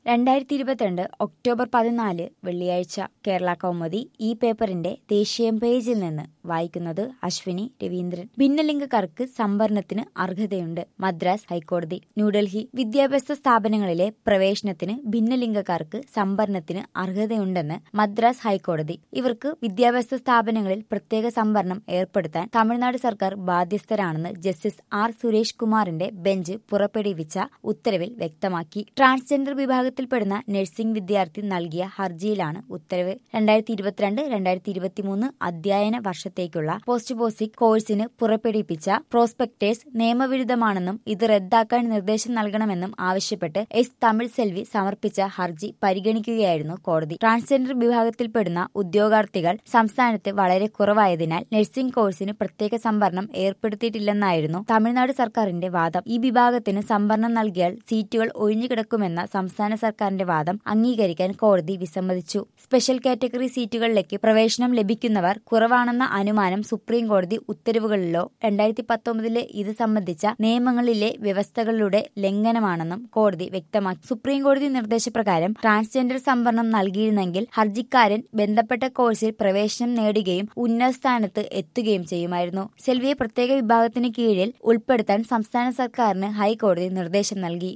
രണ്ടായിരത്തി ഇരുപത്തിരണ്ട് ഒക്ടോബർ പതിനാല് വെള്ളിയാഴ്ച കേരള കൗമുദി ഈ പേപ്പറിന്റെ ദേശീയ പേജിൽ നിന്ന് വായിക്കുന്നത് അശ്വിനി രവീന്ദ്രൻ ഭിന്നലിംഗക്കാർക്ക് സംവരണത്തിന് അർഹതയുണ്ട് മദ്രാസ് ഹൈക്കോടതി ന്യൂഡൽഹി വിദ്യാഭ്യാസ സ്ഥാപനങ്ങളിലെ പ്രവേശനത്തിന് ഭിന്നലിംഗക്കാർക്ക് സംവരണത്തിന് അർഹതയുണ്ടെന്ന് മദ്രാസ് ഹൈക്കോടതി ഇവർക്ക് വിദ്യാഭ്യാസ സ്ഥാപനങ്ങളിൽ പ്രത്യേക സംവരണം ഏർപ്പെടുത്താൻ തമിഴ്നാട് സർക്കാർ ബാധ്യസ്ഥരാണെന്ന് ജസ്റ്റിസ് ആർ സുരേഷ് കുമാറിന്റെ ബെഞ്ച് പുറപ്പെടുവിച്ച ഉത്തരവിൽ വ്യക്തമാക്കി ട്രാൻസ്ജെൻഡർ വിഭാഗത്തിൽപ്പെടുന്ന നഴ്സിംഗ് വിദ്യാർത്ഥി നൽകിയ ഹർജിയിലാണ് ഉത്തരവ് രണ്ടായിരത്തി ഇരുപത്തിരണ്ട് രണ്ടായിരത്തി ഇരുപത്തിമൂന്ന് അധ്യയന വർഷത്തേക്കുള്ള പോസ്റ്റ് പോസിക് കോഴ്സിന് പുറപ്പെടുവിപ്പിച്ച പ്രോസ്പെക്ടേഴ്സ് നിയമവിരുദ്ധമാണെന്നും ഇത് റദ്ദാക്കാൻ നിർദ്ദേശം നൽകണമെന്നും ആവശ്യപ്പെട്ട് എസ് തമിഴ് സെൽവി സമർപ്പിച്ച ഹർജി പരിഗണിക്കുകയായിരുന്നു കോടതി ട്രാൻസ്ജെൻഡർ വിഭാഗത്തിൽപ്പെടുന്ന ഉദ്യോഗാർത്ഥികൾ സംസ്ഥാനത്ത് വളരെ കുറവായതിനാൽ നഴ്സിംഗ് കോഴ്സിന് പ്രത്യേക സംവരണം ഏർപ്പെടുത്തിയിട്ടില്ലെന്നായിരുന്നു തമിഴ്നാട് സർക്കാരിന്റെ വാദം ഈ വിഭാഗത്തിന് സംവരണം നൽകിയാൽ സീറ്റുകൾ ഒഴിഞ്ഞുകിടക്കുമെന്ന സംസ്ഥാന സർക്കാരിന്റെ വാദം അംഗീകരിക്കാൻ കോടതി വിസമ്മതിച്ചു സ്പെഷ്യൽ കാറ്റഗറി സീറ്റുകളിലേക്ക് പ്രവേശനം ലഭിക്കുന്നവർ കുറവാണെന്ന അനുമാനം സുപ്രീം കോടതി ഉത്തരവുകളിലോ രണ്ടായിരത്തി പത്തൊമ്പതിലെ ഇത് സംബന്ധിച്ച നിയമങ്ങളിലെ വ്യവസ്ഥകളുടെ ലംഘനമാണെന്നും കോടതി വ്യക്തമാക്കി സുപ്രീം കോടതി നിർദ്ദേശപ്രകാരം ട്രാൻസ്ജെൻഡർ സംവരണം നൽകിയിരുന്നെങ്കിൽ ഹർജിക്കാരൻ ബന്ധപ്പെട്ട കോഴ്സിൽ പ്രവേശനം നേടുകയും ഉന്നത സ്ഥാനത്ത് എത്തുകയും ചെയ്യുമായിരുന്നു സെൽവിയെ പ്രത്യേക വിഭാഗത്തിന് കീഴിൽ ഉൾപ്പെടുത്താൻ സംസ്ഥാന സർക്കാരിന് ഹൈക്കോടതി നിർദ്ദേശം നൽകി